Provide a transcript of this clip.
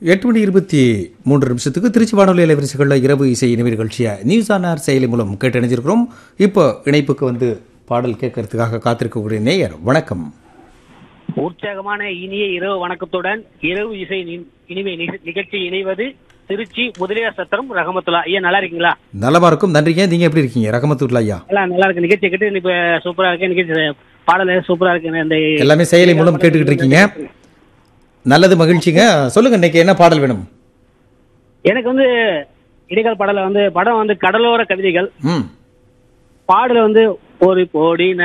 எட்டு மணி இருபத்தி மூன்று நிமிஷத்துக்கு திருச்சி வானொலி அலைவரிசைகளில் இரவு இசை இனிமை நிகழ்ச்சியை நியூஸ் ஆன் ஆர் செயலி மூலம் கேட்டு இணைஞ்சிருக்கிறோம் இப்போ இணைப்புக்கு வந்து பாடல் கேட்கறதுக்காக காத்திருக்கக்கூடிய நேயர் வணக்கம் உற்சாகமான இனிய இரவு வணக்கத்துடன் இரவு இசை நி- இனிமை நிக- நிகழ்ச்சி இணைவது திருச்சி முதலியார் சத்திரம் ரகமத்துல்லா ஐயா நல்லா இருக்கீங்களா நலமா இருக்கும் நன்றிங்க நீங்க எப்படி இருக்கீங்க ரகமத்துல்லா ஐயா எல்லாம் நல்லா இருக்கு நிகழ்ச்சி கேட்டு இப்ப சூப்பரா இருக்கு நிகழ்ச்சி பாடல் சூப்பரா இருக்கு அந்த எல்லாமே செயலி மூலம் கேட்டுக்கிட்டு இருக்கீங்க நல்லது மகிழ்ச்சிங்க சொல்லுங்க இன்னைக்கு என்ன பாடல் வேணும் எனக்கு வந்து இடைக்கால பாடல வந்து படம் வந்து கடலோர கவிதைகள் ம் பாடல வந்து ஒரு கோடி